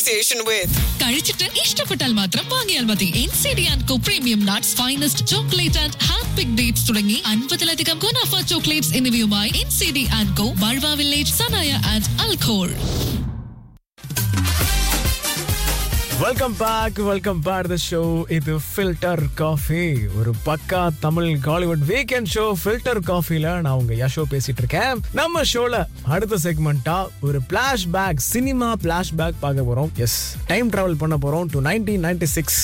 association with. കഴിച്ചിട്ട് ഇഷ്ടപ്പെട്ടാൽ മാത്രം വാങ്ങിയാൽ മതി N C D and co premium nuts finest chocolate and hand pick dates തുടങ്ങി അൻപതിലധികം ഗുണാഫ ചോക്ലേറ്റ്സ് എന്നിവയുമായി N C D and co ബൾവ village Sanaiya and Al Khoud welcome back welcome back the show இது ஃபில்டர் காஃபி ஒரு பக்கா Tamil Kollywood weekend show filter காஃபில நான் உங்க யஷோ பேசிட்டு இருக்கேன் நம்ம ஷோல அடுத்த செக்மெண்டா ஒரு flashback cinema flashback பார்க்க போறோம் எஸ் டைம் டிராவல் பண்ண போறோம் to nineteen ninety six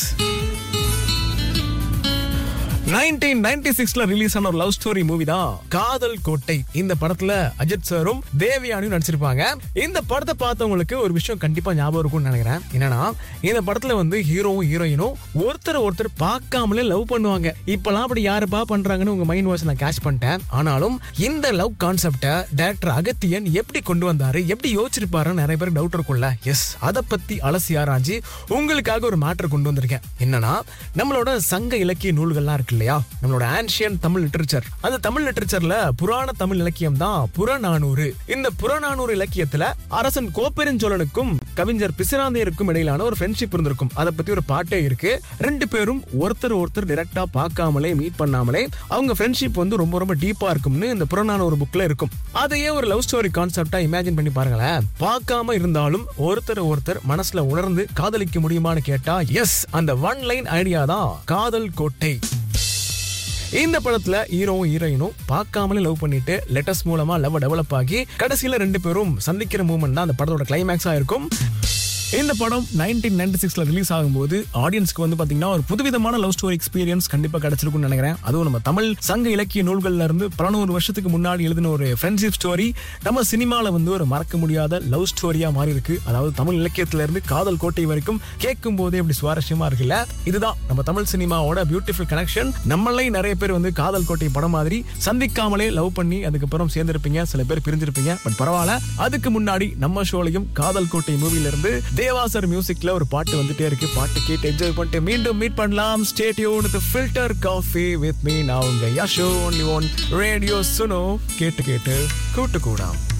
nineteen ninety சிக்ஸ்ல ரிலீஸ் ஆன ஒரு லவ் ஸ்டோரி மூவி தான் காதல் கோட்டை இந்த படத்துல அஜித் சாரும் தேவயானியும் நடிச்சிருப்பாங்க இந்த படத்தை பார்த்தவங்களுக்கு ஒரு விஷயம் கண்டிப்பா ஞாபகம் இருக்கும்னு நினைக்கிறேன் என்னன்னா இந்த படத்துல வந்து ஹீரோவும் ஹீரோயினும் ஒருத்தர் ஒருத்தர் பார்க்காமலே லவ் பண்ணுவாங்க இப்பெல்லாம் அப்படி யாருப்பா பண்றாங்கன்னு உங்க மைண்ட் வாய்ஸ் நான் கேட்ச் பண்ணிட்டேன் ஆனாலும் இந்த லவ் கான்செப்டை டைரக்டர் அகத்தியன் எப்படி கொண்டு வந்தாரு எப்படி யோசிச்சிருப்பாருன்னு நிறைய பேர் டவுட் இருக்கும்ல எஸ் அதை பத்தி அலசி ஆராய்ஞ்சு உங்களுக்காக ஒரு மேட்டர் கொண்டு வந்திருக்கேன் என்னன்னா நம்மளோட சங்க இலக்கிய நூல்கள்லாம் இருக்கு இல்லையா நம்மளோட ஆன்ஷியன் தமிழ் லிட்டரேச்சர் அந்த தமிழ் லிட்டரேச்சர்ல புராண தமிழ் இலக்கியம் தான் புறநானூறு இந்த புறநானூறு இலக்கியத்துல அரசன் கோப்பெருஞ்சோழனுக்கும் கவிஞர் பிசிராந்தையருக்கும் இடையிலான ஒரு ஃப்ரெண்ட்ஷிப் இருந்திருக்கும் அதை பத்தி ஒரு பாட்டே இருக்கு ரெண்டு பேரும் ஒருத்தர் ஒருத்தர் டைரக்டா பார்க்காமலே மீட் பண்ணாமலே அவங்க ஃப்ரெண்ட்ஷிப் வந்து ரொம்ப ரொம்ப டீப்பா இருக்கும்னு இந்த புறநானூறு புக்ல இருக்கும் அதையே ஒரு லவ் ஸ்டோரி கான்செப்டா இமேஜின் பண்ணி பாருங்களேன் பார்க்காம இருந்தாலும் ஒருத்தர் ஒருத்தர் மனசுல உணர்ந்து காதலிக்க முடியுமான்னு கேட்டா எஸ் அந்த ஒன் லைன் ஐடியா தான் காதல் கோட்டை இந்த படத்துல ஹீரோவும் ஹீரோயினும் பார்க்காமலே லவ் பண்ணிட்டு லெட்டர்ஸ் மூலமா லவ் டெவலப் ஆகி கடைசியில ரெண்டு பேரும் சந்திக்கிற மூமெண்ட் தான் அந்த படத்தோட கிளைமேக்ஸா இருக்கும் இந்த படம் நைன்டீன் நைன்டி சிக்ஸ்ல ரிலீஸ் ஆகும்போது ஆடியன்ஸ்க்கு வந்து பாத்தீங்கன்னா ஒரு புதுவிதமான லவ் ஸ்டோரி எக்ஸ்பீரியன்ஸ் கண்டிப்பா கிடைச்சிருக்கும்னு நினைக்கிறேன் அதுவும் நம்ம தமிழ் சங்க இலக்கிய நூல்கள்ல இருந்து பல நூறு வருஷத்துக்கு முன்னாடி எழுதின ஒரு ஃப்ரெண்ட்ஷிப் ஸ்டோரி நம்ம சினிமால வந்து ஒரு மறக்க முடியாத லவ் ஸ்டோரியா மாறி இருக்கு அதாவது தமிழ் இலக்கியத்துல இருந்து காதல் கோட்டை வரைக்கும் கேட்கும் போதே இப்படி சுவாரஸ்யமா இருக்குல்ல இதுதான் நம்ம தமிழ் சினிமாவோட பியூட்டிஃபுல் கனெக்ஷன் நம்மளே நிறைய பேர் வந்து காதல் கோட்டை படம் மாதிரி சந்திக்காமலே லவ் பண்ணி அதுக்கப்புறம் சேர்ந்திருப்பீங்க சில பேர் பிரிஞ்சிருப்பீங்க பட் பரவாயில்ல அதுக்கு முன்னாடி நம்ம ஷோலையும் காதல் கோட்டை மூவில இருந்து தேவாசர் மியூசிக்ல ஒரு பாட்டு வந்துட்டே இருக்கு பாட்டு கேட்டு என்ஜாய் பண்ணிட்டு மீண்டும் மீட் பண்ணலாம் stay tuned filter coffee with me நான் உங்க Yasho only one radio Suno கேட்டு கேட்டு கூட்டு கூடாம்